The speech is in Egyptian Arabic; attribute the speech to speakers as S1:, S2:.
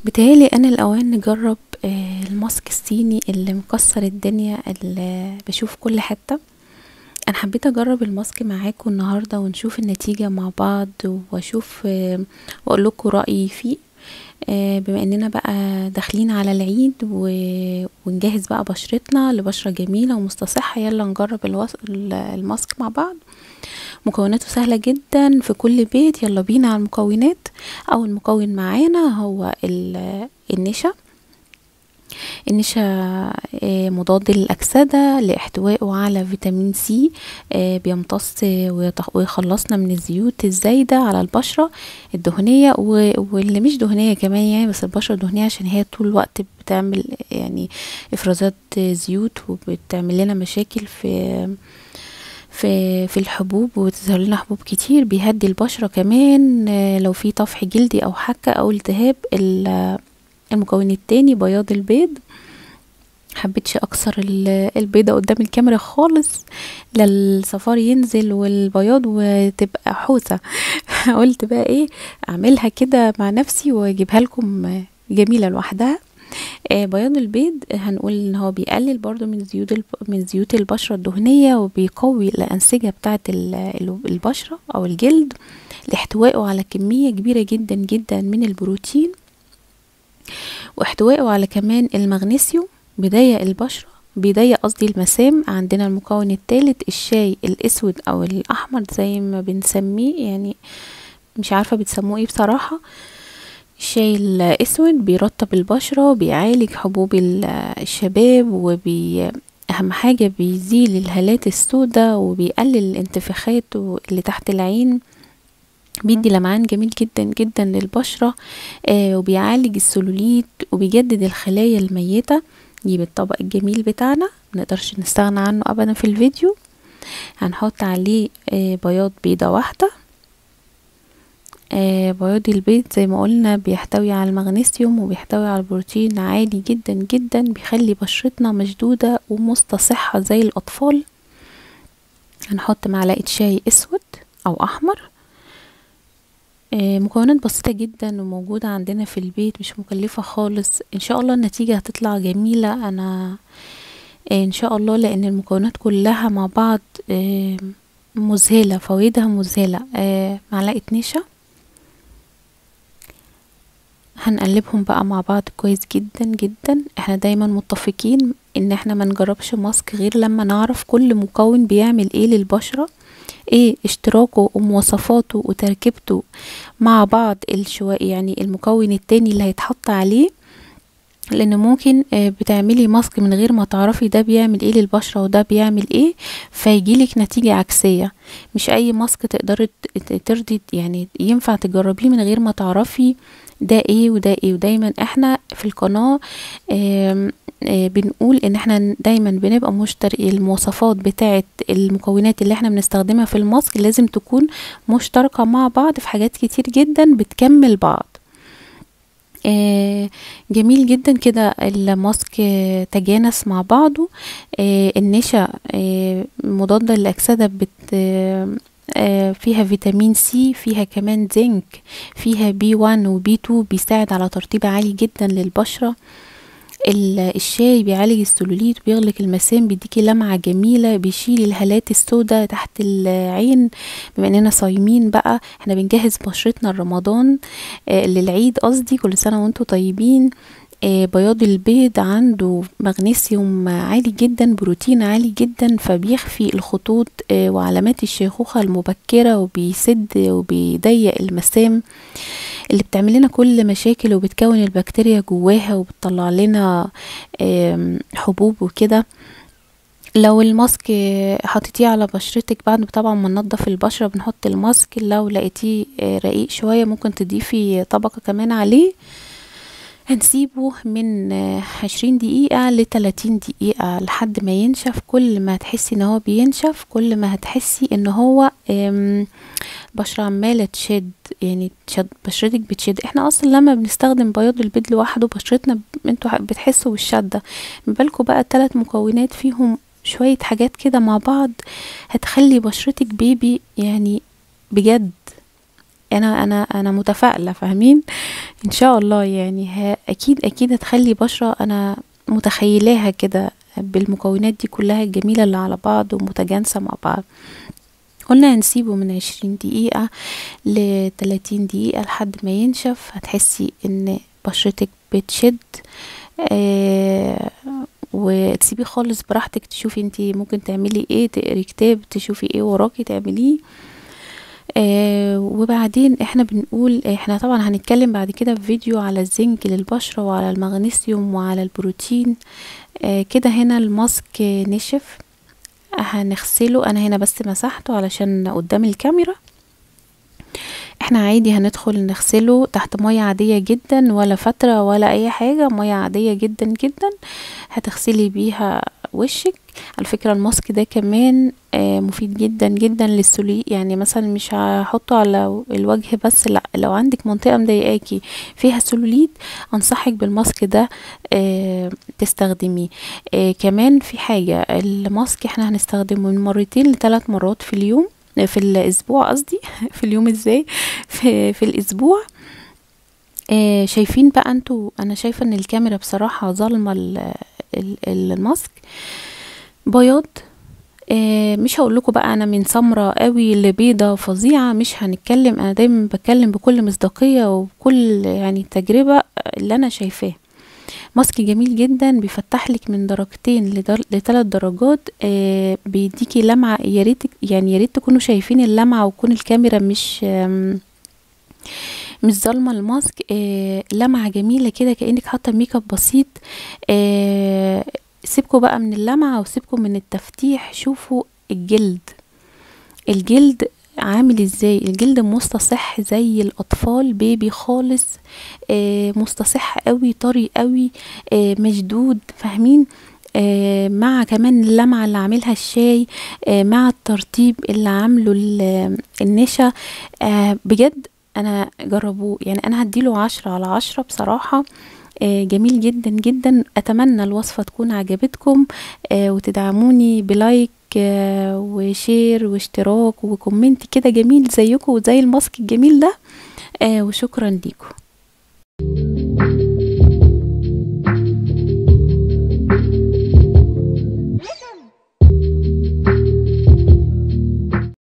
S1: بيتهيألي أنا الأوان نجرب آه، الماسك الصيني اللي مكسر الدنيا اللي بشوف كل حتة أنا حبيت أجرب الماسك معاكم النهاردة ونشوف النتيجة مع بعض وأشوف آه، وأقول لكم رأيي فيه آه، بما اننا بقى داخلين على العيد و- ونجهز بقى بشرتنا لبشرة جميلة ومستصحة يلا نجرب الوص... ال- الماسك مع بعض مكوناته سهلة جدا في كل بيت يلا بينا على المكونات اول مكون معانا هو ال- النشا النشا آه، مضاد للأكسدة لاحتوائه على فيتامين سي آه، بيمتص ويط- ويخلصنا من الزيوت الزايدة على البشرة الدهنية و- واللي مش دهنية كمان يعني بس البشرة دهنية عشان هي طول الوقت بتعمل يعني افرازات زيوت وبتعمل لنا مشاكل في في في الحبوب وتظهر لنا حبوب كتير بيهدي البشرة كمان آه، لو في طفح جلدي او حكة او التهاب ال- المكون التاني بياض البيض حبيتش اكسر ال- البيضة قدام الكاميرا خالص لا الصفار ينزل والبياض وتبقى حوسة قلت بقى ايه اعملها كده مع نفسي واجيبها لكم جميلة لوحدها آه، بياض البيض هنقول ان هو بيقلل برضو من زيوت الب... من زيوت البشرة الدهنية وبيقوي الأنسجة بتاعة ال- ال- البشرة أو الجلد لاحتوائه على كمية كبيرة جدا جدا من البروتين واحتوائه على كمان المغنيسيوم بيضيق البشرة بيضيق قصدي المسام عندنا المكون الثالث الشاي الأسود أو الأحمر زي ما بنسميه يعني مش عارفة بتسموه ايه بصراحة الشاي الأسود بيرطب البشرة بيعالج حبوب ال- الشباب وبي أهم حاجة بيزيل الهالات السوداء وبيقلل الانتفاخات اللي تحت العين بيدي لمعان جميل جدا جدا للبشرة آه وبيعالج السلوليت وبيجدد الخلايا الميتة يجيب الطبق الجميل بتاعنا منقدرش نستغنى عنه أبدا في الفيديو هنحط عليه آه بياض بيضة واحدة آه بياض البيض زي ما قلنا بيحتوي على المغنيسيوم وبيحتوي على البروتين عالي جدا جدا بيخلي بشرتنا مشدودة ومستصحة زي الأطفال هنحط معلقة شاي أسود أو أحمر آه، مكونات بسيطة جدا وموجودة عندنا في البيت مش مكلفة خالص ان شاء الله النتيجة هتطلع جميلة انا آه، ان شاء الله لان المكونات كلها مع بعض آه، مذهلة فوائدها مذهلة آه، معلقة نشا هنقلبهم بقى مع بعض كويس جدا جدا احنا دايما متفقين ان احنا ما نجربش ماسك غير لما نعرف كل مكون بيعمل ايه للبشرة ايه اشتراكه ومواصفاته وتركيبته مع بعض الشوا يعني المكون التاني اللي هيتحط عليه لان ممكن آه، بتعملي ماسك من غير ما تعرفي ده بيعمل ايه للبشرة وده بيعمل ايه فيجيلك نتيجة عكسية مش اي ماسك تقدري ت- ت- ترضي يعني ينفع تجربيه من غير ما تعرفي ده ايه وده ايه ودايما احنا في القناة آم، آه، بنقول ان احنا دايما بنبقى مشتري المواصفات بتاعه المكونات اللي احنا بنستخدمها في الماسك لازم تكون مشتركة مع بعض في حاجات كتير جدا بتكمل بعض آه، جميل جدا كده الماسك آه، تجانس مع بعضه آه، النشا آه، مضادة للأكسدة بت آه، آه، فيها فيتامين سي فيها كمان زنك فيها بي 1 وبي 2 بيساعد على ترطيب عالي جدا للبشرة ال- الشاي بيعالج السلوليت بيغلق المسام بيديكي لمعة جميلة بيشيل الهالات السوداء تحت العين بما اننا صايمين بقى احنا بنجهز بشرتنا لرمضان آه للعيد قصدي كل سنة وانتم طيبين آه بياض البيض عنده مغنيسيوم عالي جدا بروتين عالي جدا فبيخفي الخطوط آه وعلامات الشيخوخة المبكرة وبيسد وبيضيق المسام اللي بتعمل لنا كل مشاكل وبتكون البكتيريا جواها وبتطلع لنا آم، حبوب وكده لو الماسك آه، حطيتيه على بشرتك بعد طبعا ما ننضف البشرة بنحط الماسك لو لقيتيه آه، رقيق شوية ممكن تضيفي طبقة كمان عليه هنسيبه من آه، عشرين دقيقة لتلاتين دقيقة لحد ما ينشف كل ما هتحسي ان هو بينشف كل ما هتحسي ان هو آم، بشرة عمالة تشد يعني تشد بشرتك بتشد احنا اصلا لما بنستخدم بياض البيض لوحده بشرتنا ب- انتوا بتحسوا بالشدة ما بالكوا بقى التلات مكونات فيهم شوية حاجات كده مع بعض هتخلي بشرتك بيبي يعني بجد انا انا انا متفائله فاهمين ان شاء الله يعني ها اكيد اكيد هتخلي بشرة انا متخيلاها كده بالمكونات دي كلها الجميلة اللي على بعض ومتجانسة مع بعض قلنا هنسيبه من عشرين دقيقة لتلاتين دقيقة لحد ما ينشف هتحسي ان بشرتك بتشد آه وتسيبيه خالص براحتك تشوفي انتي ممكن تعملي ايه تقري كتاب تشوفي ايه وراكي تعمليه آه وبعدين احنا بنقول احنا طبعا هنتكلم بعد كده في فيديو على الزنك للبشرة وعلى المغنيسيوم وعلى البروتين آه كده هنا الماسك نشف هنغسله انا هنا بس مسحته علشان قدام الكاميرا احنا عادي هندخل نغسله تحت مية عادية جدا ولا فترة ولا اي حاجة مية عادية جدا جدا هتغسلي بيها وشك على فكرة الماسك ده كمان آه مفيد جدا جدا للسولي يعني مثلا مش هحطه على الوجه بس لا لو عندك منطقة مضايقاكي فيها سلوليت انصحك بالماسك ده آه تستخدميه آه كمان في حاجة الماسك احنا هنستخدمه من مرتين لثلاث مرات في اليوم في الاسبوع قصدي في اليوم ازاي في, في الاسبوع آه شايفين بقى انتوا انا شايفه ان الكاميرا بصراحه ظالمه الماسك بياض آه مش هقول لكم بقى انا من سمرة قوي لبيضة فظيعة مش هنتكلم انا دايما بتكلم بكل مصداقية وبكل يعني تجربة اللي انا شايفاه ماسك جميل جدا بيفتح لك من درجتين لدر... لثلاث درجات آه بيديكي لمعه يا ريت يعني يا ريت تكونوا شايفين اللمعه وتكون الكاميرا مش مش ظالمه الماسك آه لمعه جميله كده كانك حاطه ميك اب بسيط آه سيبكوا بقى من اللمعه وسيبكوا من التفتيح شوفوا الجلد الجلد عامل ازاي الجلد مستصح زي الاطفال بيبي خالص آه مستصح قوي طري قوي آه مشدود فاهمين آه مع كمان اللمعة اللي عاملها الشاي آه مع الترطيب اللي عامله النشا آه بجد انا جربوه يعني انا هديله عشرة على عشرة بصراحة آه جميل جدا جدا اتمنى الوصفة تكون عجبتكم آه وتدعموني بلايك آه وشير واشتراك وكومنت كده جميل زيكم وزي الماسك الجميل ده وشكرا ليكم